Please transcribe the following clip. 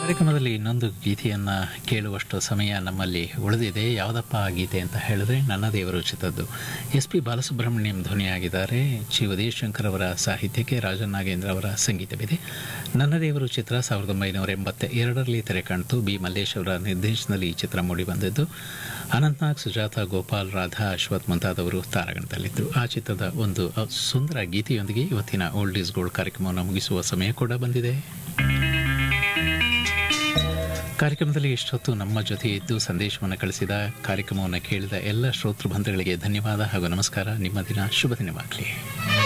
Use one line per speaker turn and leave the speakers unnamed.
ಕಾರ್ಯಕ್ರಮದಲ್ಲಿ ಇನ್ನೊಂದು ಗೀತೆಯನ್ನು ಕೇಳುವಷ್ಟು ಸಮಯ ನಮ್ಮಲ್ಲಿ ಉಳಿದಿದೆ ಯಾವುದಪ್ಪ ಆ ಗೀತೆ ಅಂತ ಹೇಳಿದ್ರೆ ನನ್ನ ದೇವರು ಚಿತ್ರದ್ದು ಎಸ್ ಪಿ ಬಾಲಸುಬ್ರಹ್ಮಣ್ಯಂ ಧ್ವನಿಯಾಗಿದ್ದಾರೆ ಚಿ ಉದಯಶಂಕರ್ ಅವರ ಸಾಹಿತ್ಯಕ್ಕೆ ರಾಜನ್ ನಾಗೇಂದ್ರ ಅವರ ಸಂಗೀತವಿದೆ ನನ್ನ ದೇವರು ಚಿತ್ರ ಸಾವಿರದ ಒಂಬೈನೂರ ಎಂಬತ್ತ ಎರಡರಲ್ಲಿ ತೆರೆ ಕಾಣ್ತು ಬಿ ಮಲ್ಲೇಶ್ ಅವರ ನಿರ್ದೇಶನದಲ್ಲಿ ಈ ಚಿತ್ರ ಮೂಡಿಬಂದಿದ್ದು ಅನಂತನಾಗ್ ಸುಜಾತ ಗೋಪಾಲ್ ರಾಧಾ ಅಶ್ವಥ್ ಮುಂತಾದವರು ತಾರಾಗಣದಲ್ಲಿದ್ದರು ಆ ಚಿತ್ರದ ಒಂದು ಅ- ಸುಂದರ ಗೀತೆಯೊಂದಿಗೆ ಇವತ್ತಿನ ಓಲ್ಡ್ ಈಸ್ ಗೋಲ್ಡ್ ಕಾರ್ಯಕ್ರಮವನ್ನು ಮುಗಿಸುವ ಸಮಯ ಕೂಡ ಬಂದಿದೆ ಕಾರ್ಯಕ್ರಮದಲ್ಲಿ ಇಷ್ಟೊತ್ತು ನಮ್ಮ ಜೊತೆ ಇದ್ದು ಸಂದೇಶವನ್ನು ಕಳಿಸಿದ ಕಾರ್ಯಕ್ರಮವನ್ನು ಕೇಳಿದ ಎಲ್ಲ ಶ್ರೋತೃ ಬಂಧುಗಳಿಗೆ ಧನ್ಯವಾದ ಹಾಗೂ ನಮಸ್ಕಾರ ನಿಮ್ಮ ದಿನ ಶುಭ ದಿನವಾಗಲಿ